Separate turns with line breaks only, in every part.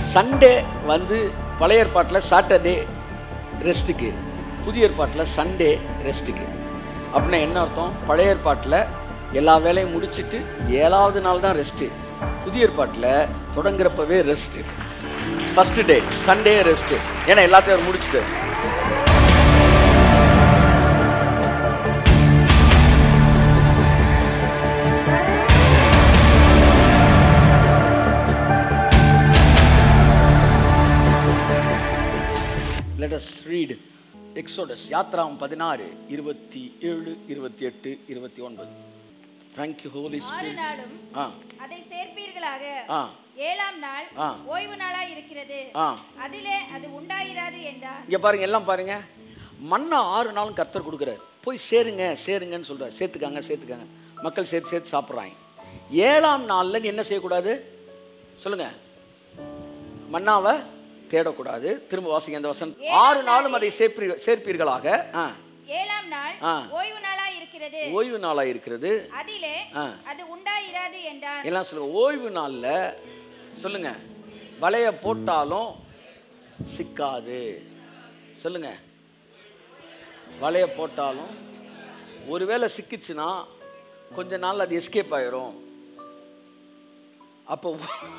Sunday வந்து பழைய ஏற்பாட்டில் சாட்டர்டே ரெஸ்ட்டுக்கு புதிய ஏற்பாட்டில் சண்டே ரெஸ்ட்டுக்கு அப்படின்னா என்ன அர்த்தம் பழைய ஏற்பாட்டில் எல்லா வேலையும் முடிச்சிட்டு ஏழாவது நாள் தான் ரெஸ்ட்டு புதிய ஏற்பாட்டில் தொடங்குறப்பவே rest first day Sunday rest ஏன்னா எல்லாத்தையும் அவர் முடிச்சுட்டு லெட் அஸ் ரீட் எக்ஸோடஸ் யாத்ராம் பதினாறு இருபத்தி ஏழு இருபத்தி எட்டு இருபத்தி ஒன்பது தேங்க்யூ ஹோலி
ஆறு நாளும்
ஆ
அதை சேர்ப்பீர்களாக
ஆ
ஏழாம் நாள்
ஆ.
ஓய்வு நாளா இருக்கிறது
ஆ
அதிலே அது உண்டாயிராது என்றார்
இங்கே பாருங்க எல்லாம் பாருங்க மண்ணை ஆறு நாளும் கர்த்தர் கொடுக்குறாரு போய் சேருங்க சேருங்கன்னு சொல்றாரு சேர்த்துக்காங்க சேர்த்துக்காங்க மக்கள் சேர்த்து சேர்த்து சாப்பிட்றாங்க ஏழாம் நாளில் நீ என்ன செய்யக்கூடாது சொல்லுங்க மன்னாவை தேடக்கூடாது திரும்ப வாசிங்க அந்த வசனம் ஆறு நாளும் அதை சேர்ப்பீ சேர்ப்பீர்களாக ஆ
ஏழாம் நாள்
ஆ.
ஓய்வு நாளா இருக்கிறது
ஓய்வு நாளாக இருக்கிறது
அதிலே
ஆ
அது உண்டாயிராது என்றார்
எல்லாம் சொல்லுங்க ஓய்வு நாளில் சொல்லுங்க வலைய போட்டாலும் சிக்காது சொல்லுங்க வலைய போட்டாலும் ஒருவேளை சிக்கிச்சுன்னா கொஞ்ச நாள் அது எஸ்கேப் ஆயிரும் அப்போ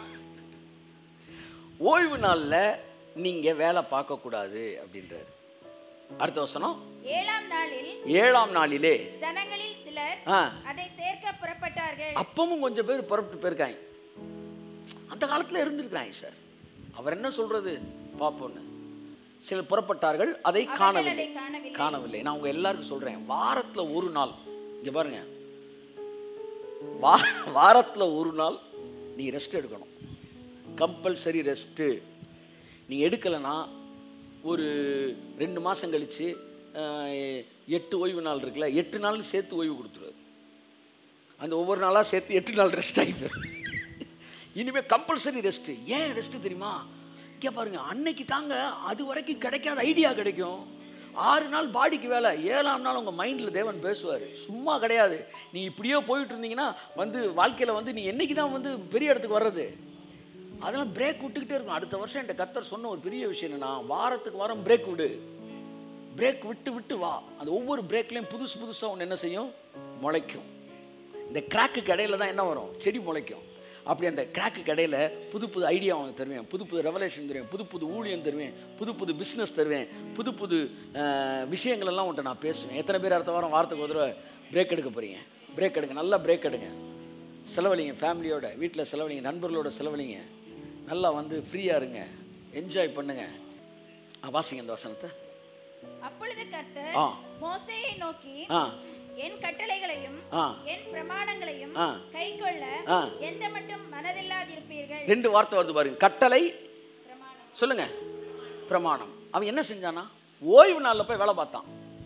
ஓய்வு நாளில் நீங்கள் வேலை பார்க்கக்கூடாது அப்படின்றாரு அடுத்த வசனம்
ஏழாம் நாளில்
ஏழாம் நாளிலே
ஜனங்களில் சிலர்
ஆ
அதை சேர்க்க புறப்பட்டார்கள்
அப்பவும் கொஞ்சம் பேர் புறப்பட்டு போயிருக்காங்க அந்த காலத்தில் இருந்திருக்கிறாங்க சார் அவர் என்ன சொல்றது பார்ப்போன்னு சிலர் புறப்பட்டார்கள் அதை
அவர்கள்
காணவில்லை
அதை காணவில்லை
காணவில்லை நான் உங்க எல்லாருக்கும் சொல்றேன் வாரத்துல ஒரு நாள் இங்க பாருங்க வா வாரத்துல ஒரு நாள் நீ ரெஸ்ட் எடுக்கணும் கம்பல்சரி ரெஸ்ட்டு நீ எடுக்கலைன்னா ஒரு ரெண்டு மாதம் கழிச்சு அஹ், எட்டு ஓய்வு நாள் இருக்குல்ல எட்டு நாள் சேர்த்து ஓய்வு கொடுத்துருவாரு அந்த ஒவ்வொரு நாளாக சேர்த்து எட்டு நாள் ரெஸ்ட் ஆகிப்போம் இனிமேல் கம்பல்சரி ரெஸ்ட்டு ஏன் ரெஸ்ட்டு தெரியுமா இங்கே பாருங்க அன்னைக்கு தாங்க அது வரைக்கும் கிடைக்காத ஐடியா கிடைக்கும் ஆறு நாள் பாடிக்கு வேலை ஏழாம் நாள் உங்கள் மைண்டில் தேவன் பேசுவார் சும்மா கிடையாது நீ இப்படியே போயிட்டு இருந்தீங்கன்னா வந்து வாழ்க்கையில் வந்து நீ என்னைக்கு தான் வந்து பெரிய இடத்துக்கு வர்றது அதெல்லாம் பிரேக் விட்டுக்கிட்டே இருக்கும் அடுத்த வருஷம் என்கிட்ட கத்தர் சொன்ன ஒரு பெரிய விஷயம் என்னன்னா வாரத்துக்கு வாரம் பிரேக் விடு பிரேக் விட்டு விட்டு வா அந்த ஒவ்வொரு பிரேக்லேயும் புதுசு புதுசாக ஒன்று என்ன செய்யும் முளைக்கும் இந்த கிராக்கு இடையில தான் என்ன வரும் செடி முளைக்கும் அப்படி அந்த கிராக்கு இடையில புது புது ஐடியா அவனுக்கு தருவேன் புது புது ரெவலேஷன் தருவேன் புது புது ஊழியம் தருவேன் புது புது பிஸ்னஸ் தருவேன் புது புது அஹ், விஷயங்கள் எல்லாம் உன்ட்ட நான் பேசுவேன் எத்தனை பேர் அடுத்த வாரம் வாரத்துக்கு ஒரு தடவை பிரேக் எடுக்க போறீங்க பிரேக் எடுங்க நல்லா பிரேக் எடுங்க செலவழிங்க ஃபேமிலியோட வீட்டில் செலவழிங்க நண்பர்களோட செலவழிங்க நல்லா வந்து ஃப்ரீயாக இருங்க என்ஜாய் பண்ணுங்க ஆ, வாசிங்க இந்த வசனத்தை
அப்பொழுது கர்த்தர்
ஆ
மோசேயை நோக்கி
ஆ
என் கட்டளைகளையும்
ஆ
என் பிரமாணங்களையும்
ஆ.
கைக்கொள்ள
ஆ.
எந்த மட்டும் மனதில்லாதிருப்பீர்கள்
ரெண்டு வார்த்தை வருது பாருங்க கட்டளை
பிரமாணம்
சொல்லுங்க பிரமாணம் அவன் என்ன செஞ்சானா ஓய்வு நாளில் போய் வேலை பார்த்தான்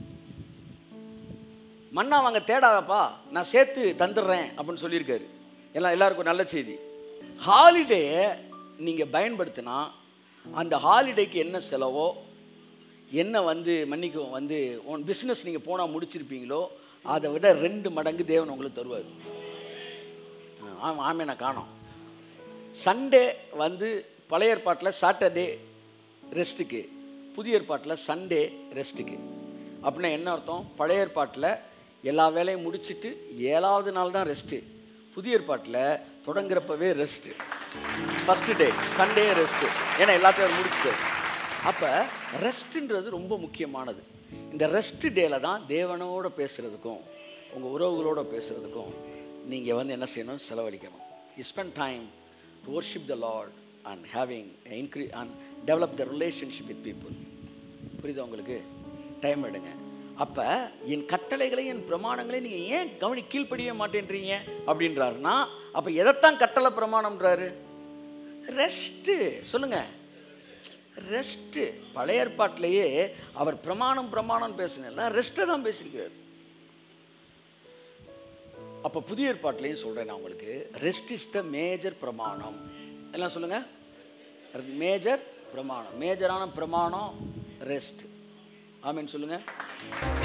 மண்ணா வாங்க தேடாதப்பா நான் சேர்த்து தந்துடுறேன் அப்படின்னு சொல்லியிருக்காரு எல்லாம் எல்லாருக்கும் ஒரு நல்ல செய்தி ஹாலிடே நீங்கள் பயன்படுத்தினா அந்த ஹாலிடேக்கு என்ன செலவோ என்ன வந்து மன்னிக்கும் வந்து உன் பிஸ்னஸ் நீங்கள் போனால் முடிச்சிருப்பீங்களோ அதை விட ரெண்டு மடங்கு தேவன் உங்களுக்கு தருவார் ஆமாம் ஆமே நான் காணோம் சண்டே வந்து பழைய ஏற்பாட்டில் சாட்டர்டே ரெஸ்ட்டுக்கு புதிய ஏற்பாட்டில் சண்டே ரெஸ்ட்டுக்கு அப்படின்னா என்ன அர்த்தம் பழைய ஏற்பாட்டில் எல்லா வேலையும் முடிச்சிட்டு ஏழாவது நாள் தான் ரெஸ்ட்டு புதிய ஏற்பாட்டில் தொடங்குறப்பவே rest first day Sunday rest ஏன்னா எல்லாத்தையும் அவர் முடிச்சுட்டு அப்போ ரெஸ்ட்டுன்றது ரொம்ப முக்கியமானது இந்த ரெஸ்ட் டேல தான் தேவனோட பேசுகிறதுக்கும் உங்கள் உறவுகளோட பேசுகிறதுக்கும் நீங்கள் வந்து என்ன செய்யணும் செலவழிக்கணும் you spend time to worship the lord and having incre and develop the relationship with people புரியுதா உங்களுக்கு டைம் எடுங்க அப்போ என் கட்டளைகளை என் பிரமாணங்களை நீங்கள் ஏன் கவனி கீழ்ப்படிய மாட்டேன்றீங்க அப்படின்றாருன்னா அப்போ எதைத்தான் கட்டளை பிரமாணம்ன்றாரு ரெஸ்ட்டு சொல்லுங்க ரெஸ்ட்டு பழைய ஏற்பாட்டிலேயே அவர் பிரமாணம் பிரமாணம் பேசுனல ரெஸ்ட்டை தான் பேசியிருக்கிறார் அப்போ புதிய ஏற்பாட்டிலையும் சொல்கிறேன் நான் உங்களுக்கு ரெஸ்ட் இஸ் த மேஜர் பிரமாணம் எல்லாம் சொல்லுங்க மேஜர் பிரமாணம் மேஜரான பிரமாணம் ரெஸ்ட் ஆமீன் சொல்லுங்க